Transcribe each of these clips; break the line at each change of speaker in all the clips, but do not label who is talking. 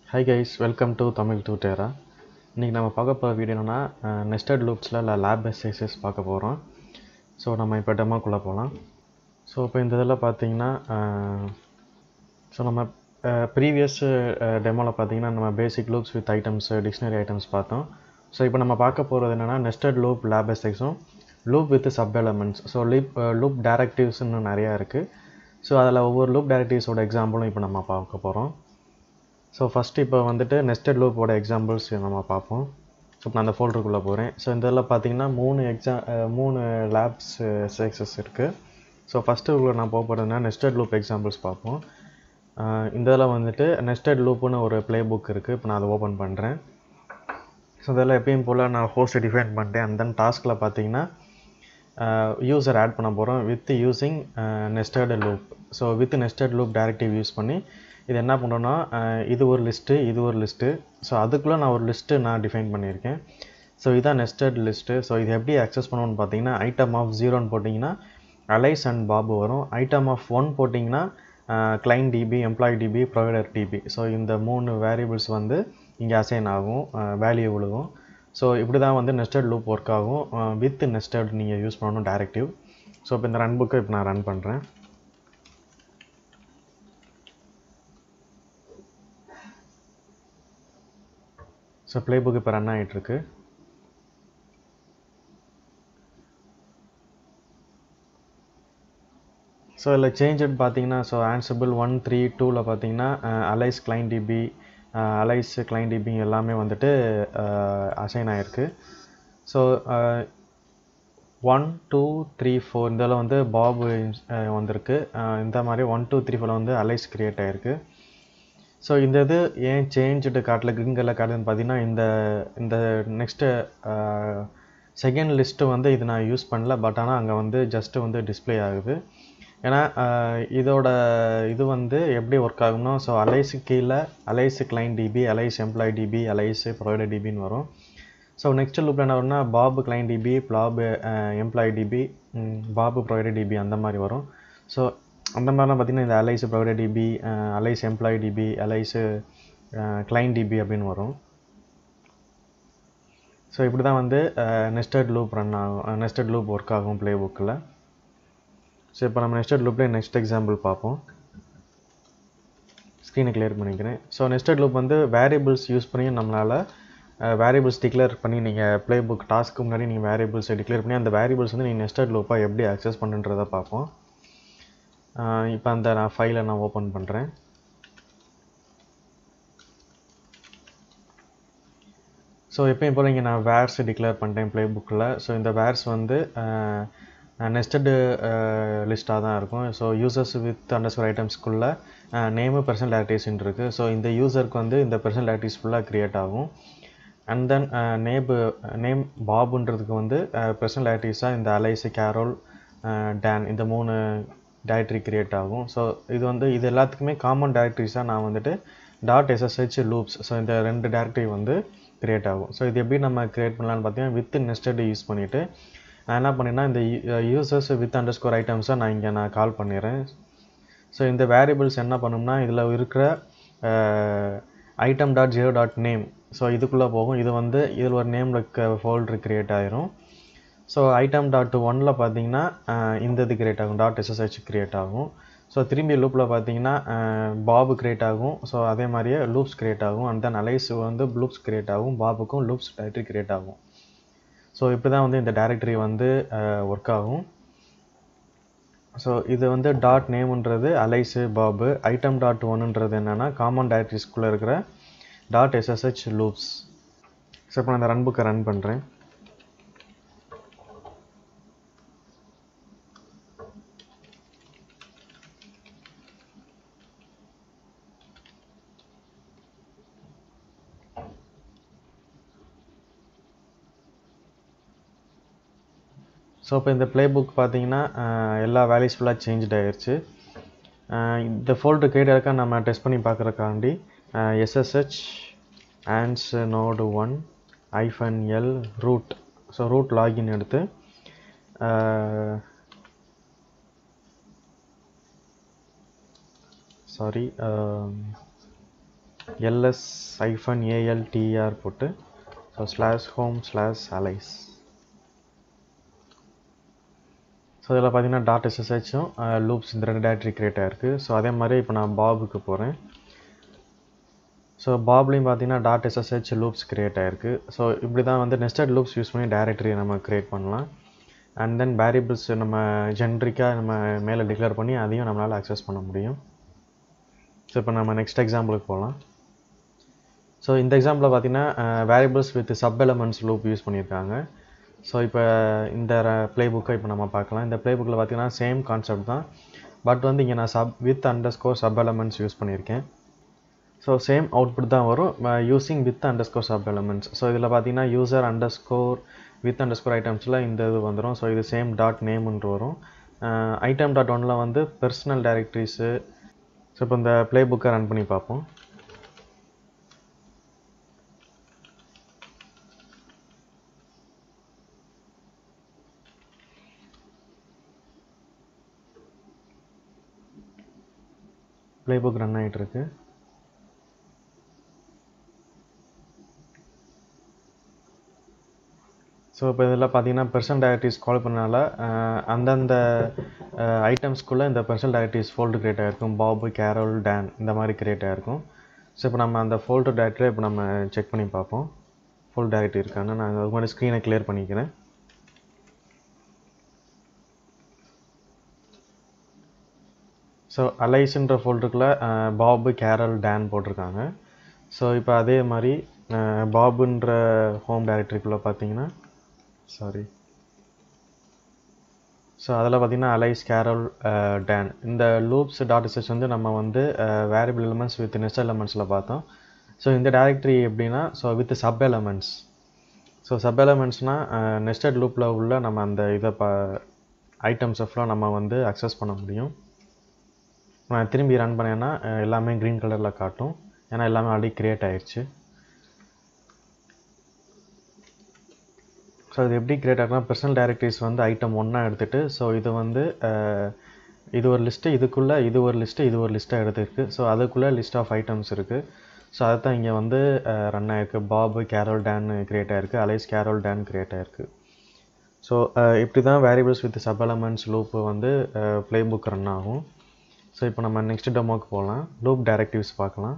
high guys welcome to Tamil டூட்டேரா இன்றைக்கி நம்ம பார்க்க போகிற வீடியோ என்னென்னா நெஸ்டட் லூப்ஸில் இல்லை லேப் எக்ஸசைசஸ் பார்க்க போகிறோம் ஸோ நம்ம இப்போ டெமோக்குள்ளே போகலாம் ஸோ இப்போ இந்த இதில் பார்த்தீங்கன்னா ஸோ நம்ம ப்ரீவியஸ் டெமோவில் பார்த்தீங்கன்னா நம்ம basic loops with items dictionary items பார்த்தோம் ஸோ இப்போ நம்ம பார்க்க போகிறது என்னென்னா நெஸ்டட் லூப் லேப் எக்ஸைஸும் loop with sub elements so லீப் லூப் டேரக்டிவ்ஸ்னு நிறையா இருக்குது ஸோ அதில் ஒவ்வொரு லூப் டேரக்டிவ்ஸோட எக்ஸாம்பிளும் இப்போ நம்ம பார்க்க போகிறோம் ஸோ ஃபஸ்ட்டு இப்போ வந்துட்டு நெஸ்டட் லூப்போட எக்ஸாம்பிள்ஸ் நம்ம பார்ப்போம் ஸோ நான் அந்த ஃபோல்டருக்குள்ளே போகிறேன் ஸோ இந்த இதில் பார்த்தீங்கன்னா மூணு எக்ஸா மூணு லேப்ஸ் செக்ஸஸ் இருக்குது ஸோ ஃபஸ்ட்டு உள்ள நான் போக போகிறதுனா நெஸ்டட் லூப் எக்ஸாம்பிள்ஸ் பார்ப்போம் இந்த இதில் வந்துட்டு நெஸ்டட் லூப்புன்னு ஒரு ப்ளே புக் இருக்குது இப்போ நான் அதை ஓப்பன் பண்ணுறேன் ஸோ இதில் எப்பயும் போல் நான் ஹோஸ்ட்டை டிஃபைன் பண்ணிட்டேன் அந்த டாஸ்கில் பார்த்தீங்கன்னா யூசர் ஆட் பண்ண போகிறோம் with using nested loop so with nested loop directive use பண்ணி இது என்ன பண்ணுறோன்னா இது ஒரு லிஸ்ட்டு இது ஒரு லிஸ்ட்டு ஸோ அதுக்குள்ளே நான் ஒரு லிஸ்ட்டு நான் டிஃபைன் பண்ணியிருக்கேன் ஸோ இதான் நெஸ்டட் லிஸ்ட்டு ஸோ இது எப்படி அக்சஸ் பண்ணணும்னு பார்த்தீங்கன்னா ஐட்டம் ஆஃப் ஜீரோன்னு போட்டிங்கன்னா அலைஸ் அண்ட் பாபு வரும் ஐட்டம் ஆஃப் ஒன் போட்டிங்கன்னா client DB employee DB provider DB so இந்த மூணு வேரியபிள்ஸ் வந்து இங்கே அசைன் ஆகும் வேல்யூ விழுகும் ஸோ இப்படி தான் வந்து நெஸ்டட் லூப் ஒர்க் ஆகும் வித் நெஸ்டட் நீங்கள் யூஸ் பண்ணணும் டேரக்டிவ் ஸோ இப்போ இந்த ரன் புக்கை இப்போ நான் ரன் பண்ணுறேன் ஸோ ப்ளே புக் இப்போ ரன் ஆகிட்டுருக்கு ஸோ இதில் சேஞ்சட் பார்த்தீங்கன்னா ஸோ ஆன்சபிள் ஒன் த்ரீ டூவில் பார்த்தீங்கன்னா Alice client DB Alice client DB எல்லாமே வந்துட்டு அசைன் ஆகிருக்கு so one two three four இதில் வந்து பாபு வந்திருக்கு இந்த மாதிரி ஒன் டூ த்ரீ ஃபோரில் வந்து அலைஸ் க்ரியேட் ஆகிருக்கு ஸோ இந்த இது ஏன் சேஞ்சுடு காட்டில் க்ரீன் கலர் காட்டுதுன்னு பார்த்தீங்கன்னா இந்த இந்த நெக்ஸ்ட்டு செகண்ட் லிஸ்ட்டு வந்து இது நான் யூஸ் பண்ணல பட் ஆனால் அங்கே வந்து ஜஸ்ட்டு வந்து டிஸ்பிளே ஆகுது ஏன்னா இதோட இது வந்து எப்படி ஒர்க் ஆகும்னா ஸோ அலைஸு கீழே Alice client DB Alice employee DB Alice provider டிபின்னு வரும் ஸோ நெக்ஸ்ட் லூப்பில் என்ன வரும்னா Bob client DB Bob employee DB Bob provider DB அந்த மாதிரி வரும் ஸோ அந்த மாதிரிலாம் பார்த்திங்கன்னா இந்த Alice provider DB Alice employee DB Alice client DB அப்படின்னு வரும் ஸோ இப்படி தான் வந்து நெஸ்டட் லூப் ரன் ஆகும் நெஸ்டட் லூப் ஒர்க் ஆகும் ப்ளே புக்கில் ஸோ இப்போ நம்ம நெஸ்டட் லூப்லேயே நெக்ஸ்ட் எக்ஸாம்பிள் பார்ப்போம் ஸ்க்ரீனை கிளியர் பண்ணிக்கிறேன் ஸோ நெஸ்டட் லூப் வந்து வேரியபிள்ஸ் யூஸ் பண்ணி நம்மளால் வேரியபிள்ஸ் டிக்ளேர் பண்ணி நீங்கள் ப்ளே புக் டாஸ்க்கு முன்னாடி நீங்கள் வேரியபிள்ஸை டிக்ளேர் பண்ணி அந்த வேரியபிள்ஸ் வந்து நீங்கள் நெஸ்டட் லூப்பாக எப்படி அக்சஸ் பண்ணுன்றதை பார்ப்போம் இப்போ அந்த நான் ஃபைலை நான் ஓப்பன் பண்ணுறேன் ஸோ எப்பயும் போல் இங்கே நான் வேர்ஸ் டிக்ளேர் பண்ணிட்டேன் ப்ளே புக்கில் ஸோ இந்த வேர்ஸ் வந்து நெஸ்டடு லிஸ்ட்டாக தான் இருக்கும் ஸோ யூசர்ஸ் வித் அண்டர்ஸ்கோர் ஐட்டம்ஸ்க்குள்ளே நேமு பர்சனல் டேரக்டிவ்ஸ்ன்னு இருக்குது ஸோ இந்த யூசருக்கு வந்து இந்த பர்சனல் டேரக்டிவ்ஸ் ஃபுல்லாக க்ரியேட் ஆகும் அண்ட் தென் நேபு நேம் பாபுன்றதுக்கு வந்து பர்சனல் டேரக்டிவ்ஸாக இந்த அலைஸு கேரோல் டேன் இந்த மூணு டேரக்டரி க்ரியேட் ஆகும் ஸோ இது வந்து இது எல்லாத்துக்குமே காமன் டேரக்டரிஸாக நான் வந்துட்டு டாட் எஸ்எஸ்ஹெச் லூப்ஸ் ஸோ இந்த ரெண்டு டேரக்டரி வந்து க்ரியேட் ஆகும் ஸோ இது எப்படி நம்ம க்ரியேட் பண்ணலான்னு பார்த்தீங்கன்னா வித் நெஸ்டட் யூஸ் பண்ணிவிட்டு நான் என்ன பண்ணினா இந்த யூசர்ஸ் வித் அண்டர் ஸ்கோர் ஐட்டம்ஸை நான் இங்கே நான் கால் பண்ணிடுறேன் ஸோ இந்த வேரியபிள்ஸ் என்ன பண்ணும்னா இதில் இருக்கிற item dot zero dot name so இதுக்குள்ளே போகும் இது வந்து இதில் ஒரு நேமில் ஃபோல்டர் க்ரியேட் ஆயிரும் ஸோ ஐட்டம் டாட் ஒனில் பார்த்தீங்கன்னா இந்த இது க்ரியேட் ஆகும் டாட் எஸ்எஸ்ஹெச் க்ரியேட் ஆகும் ஸோ திரும்பி லூப்பில் பார்த்தீங்கன்னா பாபு க்ரியேட் ஆகும் ஸோ அதே மாதிரியே லூப்ஸ் க்ரியேட் ஆகும் அண்ட் தென் அலைஸ் வந்து லூப்ஸ் க்ரியேட் ஆகும் பாபுக்கும் லூப்ஸ் டைரக்டரி க்ரியேட் ஆகும் ஸோ இப்படி தான் வந்து இந்த டேரக்டரி வந்து ஒர்க் ஆகும் ஸோ இது வந்து டாட் நேம்ன்றது அலைஸு பாபு ஐட்டம் டாட் ஒன்றுன்றது என்னென்னா காமன் டேரக்டரிஸ்குள்ளே இருக்கிற டாட் எஸ்எஸ்ஹெச் லூப்ஸ் ஸோ இப்போ நான் அந்த ரன் புக்கை ரன் பண்ணுறேன் ஸோ இப்போ இந்த ப்ளே புக் பார்த்தீங்கன்னா எல்லா வேல்யூஸ் ஃபுல்லாக சேஞ்ச் ஆகிருச்சு இந்த ஃபோல்டர் கிரியேட் இருக்க நம்ம டெஸ்ட் பண்ணி பார்க்குறக்காண்டி SSH ஆன்ஸ் node one hyphen L root so root login எடுத்து சாரி எல்எஸ் ஐஃபன் ஏஎல்டிஆர் போட்டு so slash home slash Alice so இதில் பார்த்தீங்கன்னா டாட் எஸ்எஸ்ஹெச்சும் லூப்ஸ் இந்த ரெண்டு டேரக்டரி க்ரியேட் ஆகிருக்கு ஸோ அதே மாதிரி இப்போ நான் பாபுக்கு போகிறேன் ஸோ பாப்லேயும் பார்த்தீங்கன்னா டாட் எஸ்எஸ்ஹெச் லூப்ஸ் க்ரியேட் ஆகிருக்கு ஸோ இப்படி தான் வந்து நெஸ்டட் லூப்ஸ் யூஸ் பண்ணி டேரக்டரி நம்ம க்ரியேட் பண்ணலாம் அண்ட் தென் வேரியபிள்ஸ் நம்ம ஜென்ரிக்காக நம்ம மேலே டிக்ளேர் பண்ணி அதையும் நம்மளால் அக்சஸ் பண்ண முடியும் ஸோ இப்போ நம்ம நெக்ஸ்ட் எக்ஸாம்பிளுக்கு போகலாம் ஸோ இந்த எக்ஸாம்பிளில் பார்த்தீங்கன்னா variables with sub elements loop use பண்ணியிருக்காங்க ஸோ இப்போ இந்த ப்ளே புக்கை இப்போ நம்ம பார்க்கலாம் இந்த ப்ளே புக்கில் பார்த்தீங்கன்னா சேம் கான்செப்ட் தான் பட் வந்து இங்கே நான் sub with underscore sub elements use பண்ணியிருக்கேன் ஸோ சேம் அவுட்புட் தான் வரும் using with underscore sub elements so இதில் பார்த்தீங்கன்னா user underscore with underscore ஐட்டம்ஸில் இந்த இது வந்துடும் ஸோ இது சேம் டாட் நேம்ன்ட்டு வரும் ஐட்டம் டாட் ஒனில் வந்து பர்சனல் டைரக்டரிஸு ஸோ இப்போ இந்த ப்ளே புக்கை ரன் பண்ணி பார்ப்போம் ப்ளே புக் ரன் ஆகிட்டு இருக்கு ஸோ இப்போ இதில் பார்த்தீங்கன்னா பெர்சனல் டைரக்டரிஸ் கால் பண்ணனால அந்தந்த ஐட்டம்ஸ்க்குள்ளே இந்த பெர்சனல் டைரக்டரிஸ் ஃபோல்டு க்ரியேட் ஆகிருக்கும் பாபு கேரோல் டேன் இந்த மாதிரி க்ரியேட் ஆகிருக்கும் ஸோ இப்போ நம்ம அந்த ஃபோல்டர் டைரக்டரை இப்போ நம்ம செக் பண்ணி பார்ப்போம் ஃபுல் டைரக்டரி இருக்கான்னு நான் அது மாதிரி ஸ்க்ரீனை கிளியர் பண்ணிக்கிறேன் ஸோ அலைஸ்ன்ற ஃபோல்டருக்குள்ளே பாபு கேரல் டேன் போட்டிருக்காங்க ஸோ இப்போ அதே மாதிரி பாபுன்ற ஹோம் டைரக்டரிக்குள்ளே பார்த்தீங்கன்னா சாரி ஸோ அதில் பார்த்தீங்கன்னா அலைஸ் கேரல் டேன் இந்த லூப்ஸ் டாட் செஸ் வந்து நம்ம வந்து வேரியபிள் எலமெண்ட்ஸ் வித் நெஸ்ட் எலமெண்ட்ஸில் பார்த்தோம் ஸோ இந்த டைரக்டரி எப்படின்னா so with sub elements so sub எலமெண்ட்ஸ்னால் நெஸ்டட் லூப்பில் உள்ள நம்ம அந்த இதை ப ஐட்டம்ஸை ஃபுல்லாக நம்ம வந்து அக்சஸ் பண்ண முடியும் நான் திரும்பி ரன் பண்ணேன்னா எல்லாமே க்ரீன் கலரில் காட்டும் ஏன்னா எல்லாமே ஆல்ரெடி க்ரியேட் ஆயிடுச்சு ஸோ இது எப்படி க்ரியேட் ஆகுனா பர்சனல் டைரக்டரிஸ் வந்து ஐட்டம் ஒன்றா எடுத்துகிட்டு ஸோ இது வந்து இது ஒரு லிஸ்ட்டு இதுக்குள்ளே இது ஒரு லிஸ்ட்டு இது ஒரு லிஸ்ட்டாக எடுத்துருக்கு ஸோ அதுக்குள்ளே லிஸ்ட் ஆஃப் ஐட்டம்ஸ் இருக்குது ஸோ அதை தான் இங்கே வந்து ரன் ஆகிருக்கு பாபு கேரோல் டேன் க்ரியேட் ஆகிருக்கு அலைஸ் கேரோல் டேன் க்ரியேட் ஆகிருக்கு ஸோ இப்படி தான் variables with sub elements loop வந்து ப்ளே புக் ரன் ஆகும் ஸோ இப்போ நம்ம நெக்ஸ்ட் டெமோக்கு போகலாம் லூப் டைரக்டிவ்ஸ் பார்க்கலாம்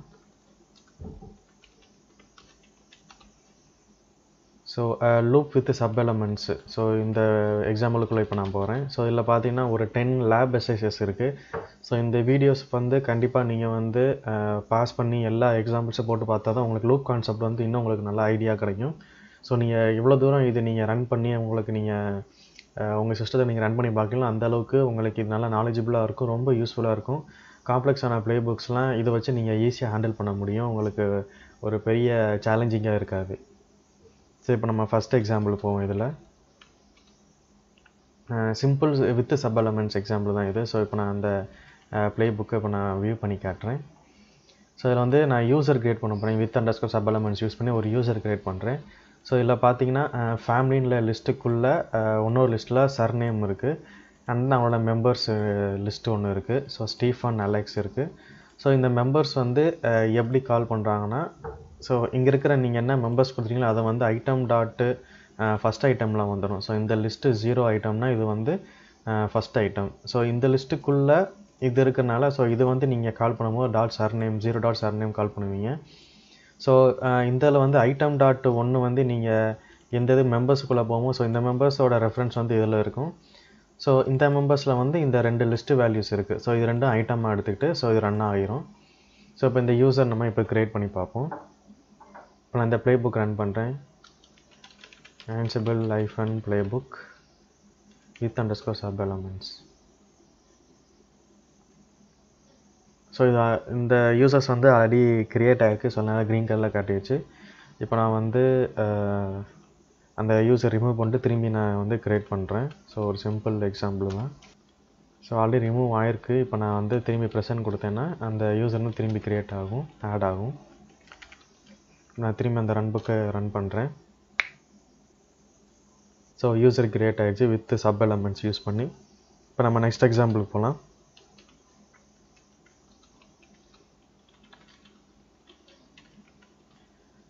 so loop with sub elements so இந்த எக்ஸாம்பிளுக்குள்ளே இப்போ நான் போகிறேன் ஸோ இதில் பார்த்தீங்கன்னா ஒரு டென் லேப் எஸ்ஐசஸ் இருக்குது ஸோ இந்த வீடியோஸ் வந்து கண்டிப்பாக நீங்கள் வந்து பாஸ் பண்ணி எல்லா எக்ஸாம்பிள்ஸும் போட்டு பார்த்தா தான் உங்களுக்கு லூப் கான்செப்ட் வந்து இன்னும் உங்களுக்கு நல்ல ஐடியா கிடைக்கும் ஸோ நீங்கள் இவ்வளோ தூரம் இது நீங்கள் ரன் பண்ணி உங்களுக்கு நீங்கள் உங்கள் சிஸ்டத்தை நீங்கள் ரன் பண்ணி பார்க்கலாம் அந்த அளவுக்கு உங்களுக்கு இது நல்லா நாலேஜபிளாக இருக்கும் ரொம்ப யூஸ்ஃபுல்லாக இருக்கும் காம்ப்ளெக்ஸான ப்ளே புக்ஸ்லாம் இதை வச்சு நீங்கள் ஈஸியாக ஹேண்டில் பண்ண முடியும் உங்களுக்கு ஒரு பெரிய சேலஞ்சிங்காக இருக்காது ஸோ இப்போ நம்ம ஃபஸ்ட் எக்ஸாம்பிள் போவோம் இதில் simple with sub elements example தான் இது ஸோ இப்போ நான் அந்த ப்ளே புக்கை இப்போ நான் வியூ பண்ணி காட்டுறேன் ஸோ இதில் வந்து நான் யூசர் க்ரியேட் பண்ண போகிறேன் with underscore sub elements use பண்ணி ஒரு யூசர் க்ரியேட் பண்ணுறேன் ஸோ இதில் பார்த்தீங்கன்னா ஃபேமிலின்ற லிஸ்ட்டுக்குள்ளே இன்னொரு லிஸ்ட்டில் சர்நேம் இருக்குது அண்ட் அவனோட மெம்பர்ஸ் லிஸ்ட்டு ஒன்று இருக்குது ஸோ ஸ்டீஃபன் அலெக்ஸ் இருக்குது ஸோ இந்த மெம்பர்ஸ் வந்து எப்படி கால் பண்ணுறாங்கன்னா ஸோ இங்கே இருக்கிற நீங்கள் என்ன மெம்பர்ஸ் கொடுத்துருக்கீங்களோ அதை வந்து ஐட்டம் டாட்டு ஃபஸ்ட் ஐட்டமில் வந்துடும் ஸோ இந்த லிஸ்ட்டு ஜீரோ ஐட்டம்னா இது வந்து ஃபஸ்ட் ஐட்டம் ஸோ இந்த லிஸ்ட்டுக்குள்ளே இது இருக்கிறனால ஸோ இது வந்து நீங்கள் கால் பண்ணும்போது dot surname zero dot surname call பண்ணுவீங்க ஸோ இதில் வந்து ஐட்டம் டாட் ஒன்று வந்து நீங்கள் எந்த இது மெம்பர்ஸுக்குள்ளே போவோமோ ஸோ இந்த மெம்பர்ஸோட ரெஃபரன்ஸ் வந்து இதில் இருக்கும் ஸோ இந்த மெம்பர்ஸில் வந்து இந்த ரெண்டு லிஸ்ட்டு வேல்யூஸ் இருக்குது ஸோ இது ரெண்டும் ஐட்டமாக எடுத்துக்கிட்டு ஸோ இது ரன் ஆகிரும் ஸோ இப்போ இந்த யூசர் நம்ம இப்போ க்ரியேட் பண்ணி பார்ப்போம் இப்போ நான் இந்த ப்ளே புக் ரன் பண்ணுறேன் Ansible life and playbook with underscore sub elements so இது இந்த யூசர்ஸ் வந்து ஆல்ரெடி க்ரியேட் ஆகிருக்கு ஸோ அதனால் க்ரீன் கலரில் காட்டிடுச்சு இப்போ நான் வந்து அந்த யூசர் ரிமூவ் பண்ணிட்டு திரும்பி நான் வந்து க்ரியேட் பண்ணுறேன் ஸோ ஒரு சிம்பிள் எக்ஸாம்பிள் தான் ஸோ ஆல்ரெடி ரிமூவ் ஆயிருக்கு இப்போ நான் வந்து திரும்பி ப்ரெசன்ட் கொடுத்தேன்னா அந்த யூசர்னு திரும்பி க்ரியேட் ஆகும் ஆட் ஆகும் நான் திரும்பி அந்த ரன் புக்கை ரன் பண்ணுறேன் ஸோ யூசர் கிரியேட் ஆகிடுச்சு வித் சப் எலமெண்ட்ஸ் யூஸ் பண்ணி இப்போ நம்ம நெக்ஸ்ட் எக்ஸாம்பிளுக்கு போகலாம்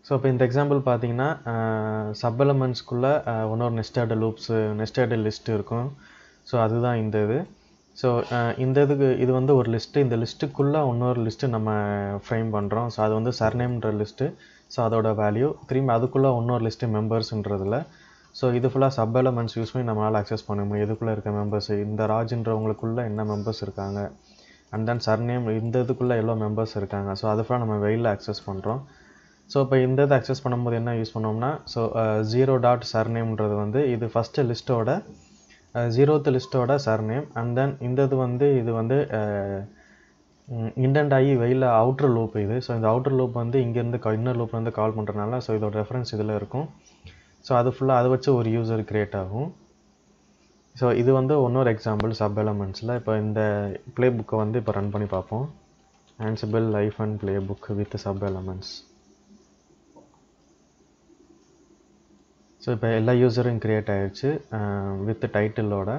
ஸோ இப்போ இந்த எக்ஸாம்பிள் பார்த்தீங்கன்னா சப் எலமெண்ட்ஸ்க்குள்ளே இன்னொரு நெஸ்டட் லூப்ஸு நெஸ்டட் லிஸ்ட் இருக்கும் ஸோ அதுதான் இந்த இது ஸோ இந்த இதுக்கு இது வந்து ஒரு லிஸ்ட்டு இந்த லிஸ்ட்டுக்குள்ளே இன்னொரு லிஸ்ட்டு நம்ம ஃப்ரேம் பண்ணுறோம் ஸோ அது வந்து சர்நேம்ன்ற லிஸ்ட்டு ஸோ அதோட வேல்யூ திரும்பி அதுக்குள்ளே இன்னொரு லிஸ்ட்டு மெம்பர்ஸ்ன்றதில் ஸோ இது ஃபுல்லாக சப் எலமெண்ட்ஸ் யூஸ் பண்ணி நம்மளால் அக்சஸ் பண்ண முடியும் இதுக்குள்ளே இருக்க மெம்பர்ஸ் இந்த ராஜ்ன்றவங்களுக்குள்ளே என்ன மெம்பர்ஸ் இருக்காங்க அண்ட் தென் சர்நேம் இந்த இதுக்குள்ளே எவ்வளோ மெம்பர்ஸ் இருக்காங்க ஸோ அது ஃபுல்லாக நம்ம வெயிலில் அக்சஸ் பண்ணுறோம் ஸோ இப்போ இந்த இதை அக்சஸ் பண்ணும்போது என்ன யூஸ் பண்ணோம்னா ஸோ ஜீரோ டாட் சர்நேம்ன்றது வந்து இது ஃபஸ்ட்டு லிஸ்ட்டோட ஜீரோத்து லிஸ்ட்டோட சர்நேம் அண்ட் தென் இந்த இது வந்து இது வந்து இண்டென்ட் ஆகி வெயிலில் அவுட்ரு லூப் இது ஸோ இந்த அவுட்ரு லூப் வந்து இங்கேருந்து இன்னர் லூப்லேருந்து கால் பண்ணுறதுனால ஸோ இதோட ரெஃபரன்ஸ் இதில் இருக்கும் ஸோ அது ஃபுல்லாக அதை வச்சு ஒரு யூசர் க்ரியேட் ஆகும் ஸோ இது வந்து இன்னொரு எக்ஸாம்பிள் சப் எலமெண்ட்ஸில் இப்போ இந்த ப்ளே புக்கை வந்து இப்போ ரன் பண்ணி பார்ப்போம் Ansible life and playbook with sub elements so இப்போ எல்லா யூசரும் க்ரியேட் ஆகிடுச்சு வித் டைட்டிலோட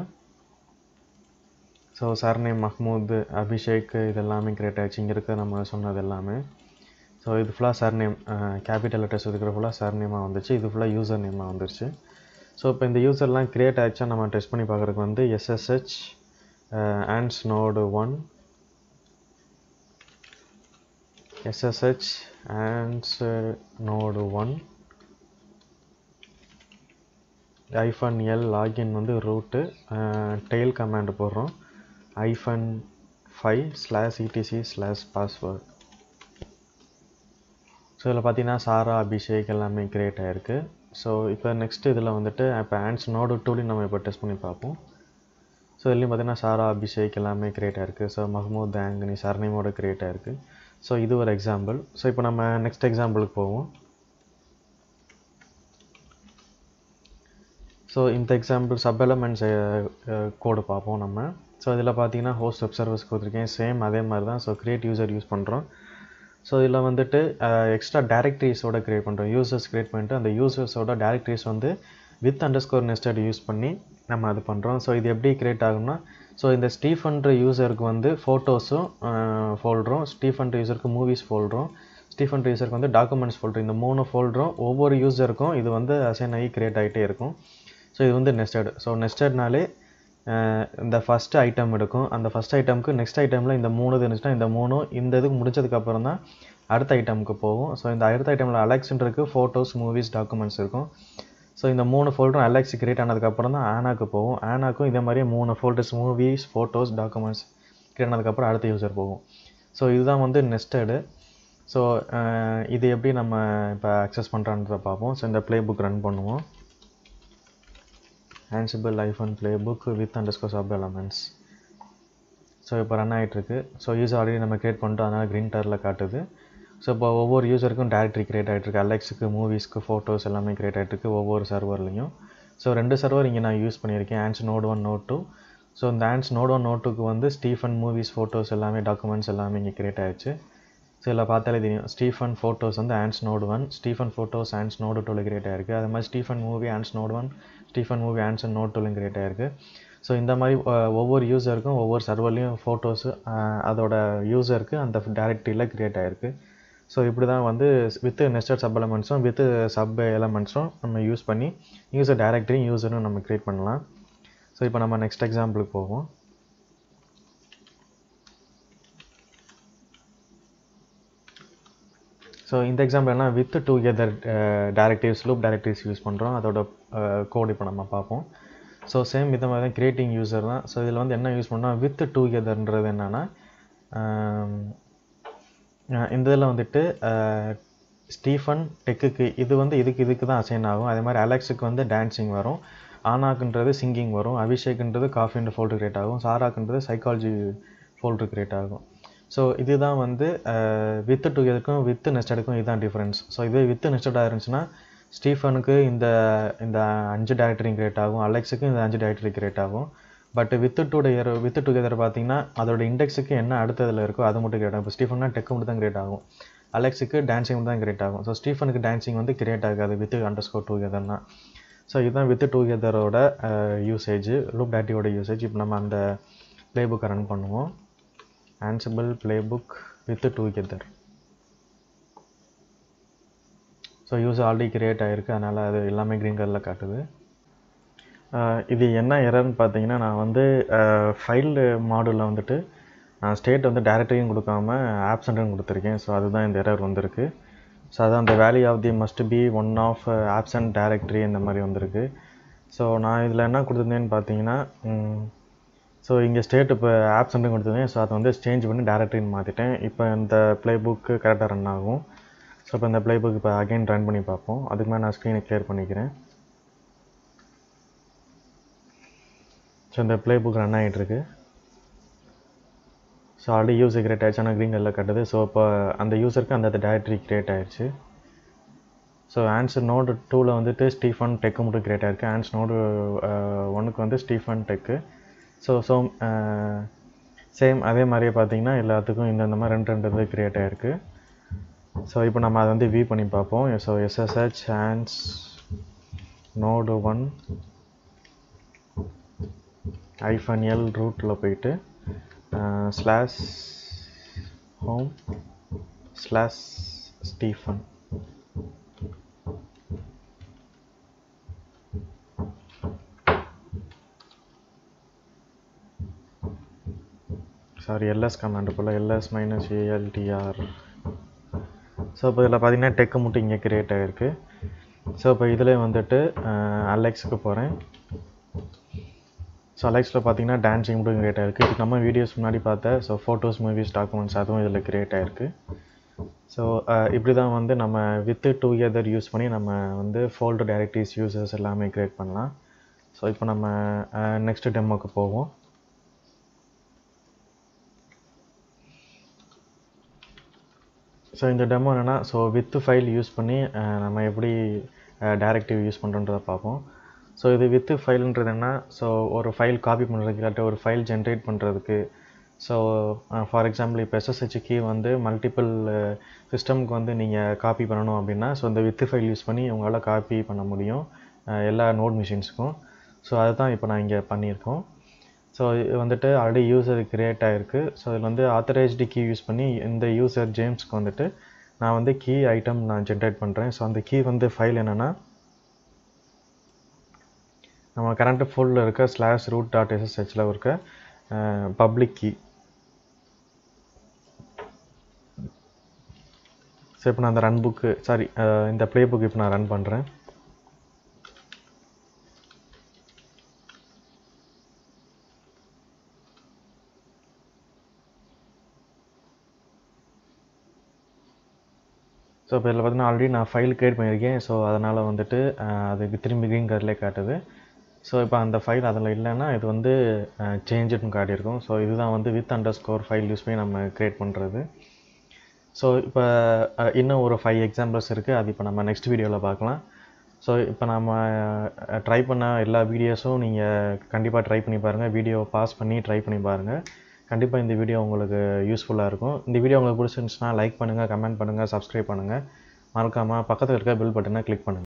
ஸோ சர்நேம் மஹ்மூத் அபிஷேக் இது எல்லாமே க்ரியேட் ஆகிடுச்சு இங்கே இருக்க நம்ம சொன்னது எல்லாமே ஸோ இது ஃபுல்லாக சர்நேம் கேபிட்டல் லெட்டர்ஸ் இருக்கிற ஃபுல்லாக சர்நேமாக வந்துச்சு இது ஃபுல்லாக யூசர் நேமாக வந்துருச்சு ஸோ இப்போ இந்த யூசர்லாம் க்ரியேட் ஆகிடுச்சா நம்ம டெஸ்ட் பண்ணி பார்க்குறதுக்கு வந்து SSH ஆன்ஸ் node one SSH ஆன்ஸ் node one hyphen L login வந்து ரூட்டு டெயில் கமாண்ட் போடுறோம் hyphen five slash etc slash password so இதில் பார்த்தீங்கன்னா சாரா அபிஷேக் எல்லாமே க்ரியேட் ஆகிருக்கு ஸோ இப்போ நெக்ஸ்ட் இதில் வந்துட்டு இப்போ ஆன்ஸ் நோடு டூலையும் நம்ம இப்போ டெஸ்ட் பண்ணி பார்ப்போம் ஸோ இதுலேயும் பார்த்தீங்கன்னா சாரா அபிஷேக் எல்லாமே க்ரியேட் ஆகிருக்கு ஸோ மஹமூத் ஆங்கனி சர்நேமோட க்ரியேட் ஆகிருக்கு ஸோ இது ஒரு எக்ஸாம்பிள் ஸோ இப்போ நம்ம நெக்ஸ்ட் எக்ஸாம்பிளுக்கு போவோம் ஸோ இந்த எக்ஸாம்பிள் சப் எலமெண்ட்ஸ் கோடு பார்ப்போம் நம்ம ஸோ இதில் பார்த்தீங்கன்னா ஹோஸ்ட் வெப் சர்வீஸ் கொடுத்துருக்கேன் சேம் அதே மாதிரி தான் ஸோ க்ரியேட் யூசர் யூஸ் பண்ணுறோம் ஸோ இதில் வந்துட்டு எக்ஸ்ட்ரா டேரக்டரிஸோட க்ரியேட் பண்ணுறோம் யூசர்ஸ் க்ரியேட் பண்ணிட்டு அந்த யூசர்ஸோட டேரக்டரிஸ் வந்து with underscore nested use பண்ணி நம்ம அது பண்ணுறோம் ஸோ இது எப்படி க்ரியேட் ஆகும்னா ஸோ இந்த ஸ்டீஃபன்ற யூசருக்கு வந்து ஃபோட்டோஸும் ஃபோல்டரும் ஸ்டீஃபன்ற யூசருக்கு மூவிஸ் ஃபோல்டரும் ஸ்டீஃபன் யூசருக்கு வந்து டாக்குமெண்ட்ஸ் ஃபோல்டர் இந்த மூணு ஃபோல்டரும் ஒவ்வொரு யூசருக்கும் இது வந்து அசைன் ஆகி க்ரியேட் ஆகிட்டே இருக்கும் ஸோ இது வந்து நெஸ்டட் ஸோ நெஸ்டட்னாலே இந்த ஃபஸ்ட் ஐட்டம் எடுக்கும் அந்த ஃபஸ்ட் ஐட்டமுக்கு நெக்ஸ்ட் ஐட்டமில் இந்த மூணு இருந்துச்சுன்னா இந்த மூணும் இந்த இதுக்கு முடிச்சதுக்கப்புறம் தான் அடுத்த ஐட்டமுக்கு போகும் ஸோ இந்த அடுத்த ஐட்டமில் அலெக்ஸ்ன்றது ஃபோட்டோஸ் மூவிஸ் டாக்குமெண்ட்ஸ் இருக்கும் ஸோ இந்த மூணு ஃபோல்டரும் அலெக்ஸ் கிரியேட் ஆனதுக்கப்புறம் தான் ஆனாக்கு போகும் ஆனாக்கும் இதே மாதிரி மூணு folders movies photos documents create ஆனதுக்கப்புறம் அடுத்த யூசர் போகும் ஸோ இதுதான் வந்து நெஸ்டடு ஸோ இது எப்படி நம்ம இப்போ அக்சஸ் பண்ணுறான்றதை பார்ப்போம் ஸோ இந்த ப்ளே புக் ரன் பண்ணுவோம் Ansible hyphen playbook with underscore sub elements so இப்போ ரன் ஆகிட்டுருக்கு ஸோ யூசர் ஆல்ரெடி நம்ம க்ரியேட் பண்ணிட்டோம் அதனால் க்ரீன் கலரில் காட்டுது ஸோ இப்போ ஒவ்வொரு யூசருக்கும் டேரக்டரி க்ரியேட் ஆகிட்டுருக்கு அலெக்ஸுக்கு மூவிஸ்க்கு ஃபோட்டோஸ் எல்லாமே க்ரியேட் ஆகிட்டுருக்கு ஒவ்வொரு சர்வர்லையும் ஸோ ரெண்டு சர்வர் இங்கே நான் யூஸ் பண்ணியிருக்கேன் ans node one node two so இந்த ஆன்ஸ் நோட் ஒன் நோட் டூக்கு வந்து ஸ்டீஃபன் மூவிஸ் ஃபோட்டோஸ் எல்லாமே டாக்குமெண்ட்ஸ் எல்லாமே இங்கே க்ரியேட் ஆகிடுச்சு ஸோ இதில் பார்த்தாலே தெரியும் ஸ்டீஃபன் ஃபோட்டோஸ் வந்து ans node one Stephen photos ans node டூவில் கிரியேட் ஆயிருக்கு அது மாதிரி Stephen movie ans node one Stephen movie ans node டூலையும் கிரியேட் ஆயிருக்கு ஸோ இந்த மாதிரி ஒவ்வொரு யூசருக்கும் ஒவ்வொரு சர்வர்லேயும் ஃபோட்டோஸு அதோட யூசருக்கு அந்த டேரக்டரியில் கிரியேட் ஆகிருக்கு ஸோ இப்படி தான் வந்து வித் நெஸ்டட் சப் எலமெண்ட்ஸும் வித் சப் எலமெண்ட்ஸும் நம்ம யூஸ் பண்ணி யூசர் டேரக்டரியும் யூசரும் நம்ம க்ரியேட் பண்ணலாம் ஸோ இப்போ நம்ம நெக்ஸ்ட் எக்ஸாம்பிளுக்கு போவோம் ஸோ இந்த எக்ஸாம்பிள் என்ன with together directives loop directives use பண்ணுறோம் அதோட கோட் இப்போ நம்ம பார்ப்போம் ஸோ சேம் இதை மாதிரி தான் கிரியேட்டிங் யூசர் தான் ஸோ இதில் வந்து என்ன யூஸ் பண்ணால் வித் டுகெதர்ன்றது என்னென்னா இந்த இதில் வந்துட்டு ஸ்டீஃபன் டெக்குக்கு இது வந்து இதுக்கு இதுக்கு தான் அசைன் ஆகும் அதே மாதிரி அலெக்ஸுக்கு வந்து டான்ஸிங் வரும் ஆனாக்குன்றது சிங்கிங் வரும் அபிஷேக்ன்றது காஃபின்ற ஃபோல்டர் கிரியேட் ஆகும் சாராக்குன்றது சைக்காலஜி ஃபோல்டர் கிரியேட் ஆகும் ஸோ இதுதான் வந்து வித்து டுகெதருக்கும் வித்து நெஸ்டடுக்கும் இதுதான் டிஃப்ரென்ஸ் ஸோ இதே வித்து நெஸ்டடாக இருந்துச்சுன்னா ஸ்டீஃபனுக்கு இந்த இந்த அஞ்சு டேரக்டரி கிரியேட் ஆகும் அலெக்ஸுக்கு இந்த அஞ்சு டேரக்டரி கிரியேட் ஆகும் but with together with together பார்த்தீங்கன்னா அதோட இண்டெக்ஸுக்கு என்ன அடுத்ததில் இருக்கோ அது மட்டும் கிரியேட் ஆகும் இப்போ ஸ்டீஃபன்னா டெக்கு மட்டும் தான் கிரியேட் ஆகும் அலெக்ஸுக்கு டான்ஸிங் தான் கிரியேட் ஆகும் ஸோ ஸ்டீஃபனுக்கு டான்ஸிங் வந்து கிரியேட் ஆகாது வித் அண்டர் ஸ்கோர் டுகெதர்னா ஸோ இதுதான் வித் டுகெதரோட யூசேஜ் லூப் டேட்டியோட யூசேஜ் இப்போ நம்ம அந்த ப்ளே புக்கை ரன் பண்ணுவோம் Ansible playbook with together so user already create ஆகிருக்கு அதனால் அது எல்லாமே க்ரீன் கலரில் காட்டுது ஆஹ் இது என்ன எரர்னு பார்த்தீங்கன்னா நான் வந்து ஃபைல் மாடலில் வந்துட்டு நான் ஸ்டேட் வந்து டேரக்டரியும் கொடுக்காம ஆப்சண்ட்னு கொடுத்துருக்கேன் ஸோ அதுதான் இந்த எரர் வந்திருக்கு ஸோ அதான் அந்த value of the must be one of absent directory இந்த மாதிரி வந்திருக்கு ஸோ நான் இதில் என்ன கொடுத்துருந்தேன்னு பார்த்தீங்கன்னா ஸோ இங்கே ஸ்டேட் இப்போ ஆப்சண்ட்னு கொடுத்துருந்தேன் ஸோ அதை வந்து சேஞ்ச் பண்ணி டேரக்டரின்னு மாற்றிட்டேன் இப்போ இந்த ப்ளே புக்கு கரெக்டாக ரன் ஆகும் ஸோ இப்போ இந்த ப்ளே புக் இப்போ அகைன் ரன் பண்ணி பார்ப்போம் அதுக்கு மேலே நான் ஸ்க்ரீனை கிளியர் பண்ணிக்கிறேன் ஸோ இந்த ப்ளே புக் ரன் ஆகிட்டுருக்கு ஸோ ஆல்ரெடி யூசர் கிரியேட் ஆயிடுச்சு ஆனால் க்ரீன் கலரில் கட்டுது ஸோ இப்போ அந்த யூசருக்கு அந்த டேரக்டரி கிரியேட் ஆயிடுச்சு ஸோ ஆன்சர் நோடு டூவில் வந்துட்டு ஸ்டீஃபன் டெக்கு மட்டும் கிரியேட் ஆயிருக்கு ஆன்ஸ் நோடு ஒன்றுக்கு வந்து ஸ்டீஃபன் டெக்கு ஸோ ஸோ சேம் அதே மாதிரியே பார்த்தீங்கன்னா எல்லாத்துக்கும் இந்தந்த மாதிரி ரெண்டு ரெண்டு இது கிரியேட் ஆயிருக்கு ஸோ இப்போ நம்ம அதை வந்து வியூ பண்ணி பார்ப்போம் so SSH ஆன்ஸ் node one hyphen L ரூட்டில் போயிட்டு slash home slash Stephen sorry LS command போல் எல்எஸ் மைனஸ் ஏஎல்டிஆர் ஸோ இப்போ இதில் பார்த்தீங்கன்னா டெக்கு மட்டும் இங்கே கிரியேட் ஆகிருக்கு ஸோ இப்போ இதில் வந்துட்டு அலெக்ஸுக்கு போகிறேன் ஸோ அலெக்ஸில் பார்த்தீங்கன்னா டான்ஸிங் மட்டும் கிரியேட் ஆகிருக்கு இதுக்கு நம்ம வீடியோஸ் முன்னாடி பார்த்த ஸோ ஃபோட்டோஸ் மூவிஸ் டாக்குமெண்ட்ஸ் அதுவும் இதில் கிரியேட் ஆகிருக்கு ஸோ இப்படி தான் வந்து நம்ம வித்து டூ கெதர் யூஸ் பண்ணி நம்ம வந்து ஃபோல்டு டைரக்டிவ்ஸ் யூசர்ஸ் எல்லாமே கிரியேட் பண்ணலாம் ஸோ இப்போ நம்ம நெக்ஸ்ட் டெமோக்கு போவோம் ஸோ இந்த டெமோ என்னென்னா ஸோ வித்து ஃபைல் யூஸ் பண்ணி அஹ், நம்ம எப்படி டைரக்டிவ் யூஸ் பண்ணுறோன்றதை பார்ப்போம் ஸோ இது வித்து ஃபைல்ன்றது என்ன ஸோ ஒரு ஃபைல் காப்பி பண்ணுறதுக்கு இல்லாட்டி ஒரு ஃபைல் ஜென்ரேட் பண்ணுறதுக்கு ஸோ ஃபார் எக்ஸாம்பிள் இப்போ எஸ்எஸ்ஹெச் கீ வந்து மல்டிபிள் சிஸ்டம்க்கு வந்து நீங்கள் காப்பி பண்ணணும் அப்படின்னா ஸோ இந்த வித்து ஃபைல் யூஸ் பண்ணி உங்களால் காப்பி பண்ண முடியும் அஹ், எல்லா நோட் மிஷின்ஸுக்கும் ஸோ அதுதான் இப்போ நான் இங்கே பண்ணியிருக்கோம் ஸோ இது வந்துட்டு ஆல்ரெடி யூசர் கிரியேட் ஆகிருக்கு ஸோ இதில் வந்து ஆத்தரைஸ்டு கீ யூஸ் பண்ணி இந்த யூசர் ஜேம்ஸ்க்கு வந்துட்டு நான் வந்து கீ ஐட்டம் நான் ஜென்ரேட் பண்ணுறேன் ஸோ அந்த கீ வந்து ஃபைல் என்னென்னா நம்ம கரண்ட் ஃபுல்லில் இருக்க ஸ்லாஷ் ரூட் டாட் எஸ்எஸ்ஹெச்சில் இருக்க பப்ளிக் கீ ஸோ இப்போ நான் அந்த ரன் புக்கு சாரி இந்த ப்ளே புக் இப்போ நான் ரன் பண்ணுறேன் ஸோ இப்போ இதில் பார்த்தீங்கன்னா ஆல்ரெடி நான் ஃபைல் கிரியேட் பண்ணியிருக்கேன் ஸோ அதனால் வந்துட்டு அஹ், அதுக்கு திரும்பி க்ரீன் கலர்லேயே காட்டுது ஸோ இப்போ அந்த ஃபைல் அதில் இல்லைன்னா இது வந்து சேஞ்சுன்னு காட்டியிருக்கும் ஸோ இதுதான் வந்து with underscore file use பண்ணி நம்ம க்ரியேட் பண்ணுறது ஸோ இப்போ அஹ், இன்னும் ஒரு ஃபைவ் எக்ஸாம்பிள்ஸ் இருக்குது அது இப்போ நம்ம நெக்ஸ்ட் வீடியோவில் பார்க்கலாம் ஸோ இப்போ நம்ம ட்ரை பண்ண எல்லா வீடியோஸும் நீங்கள் கண்டிப்பாக ட்ரை பண்ணி பாருங்கள் வீடியோ பாஸ் பண்ணி ட்ரை பண்ணி பாருங்கள் கண்டிப்பாக இந்த வீடியோ உங்களுக்கு யூஸ்ஃபுல்லாக இருக்கும் இந்த வீடியோ உங்களுக்கு பிடிச்சிருந்துச்சுன்னா லைக் பண்ணுங்கள் கமெண்ட் பண்ணுங்கள் சப்ஸ்கிரைப் பண்ணுங்கள் மறக்காமல் பக்கத்தில் இருக்க பெல் பட்டனை கிளிக் பண்ணுங்கள்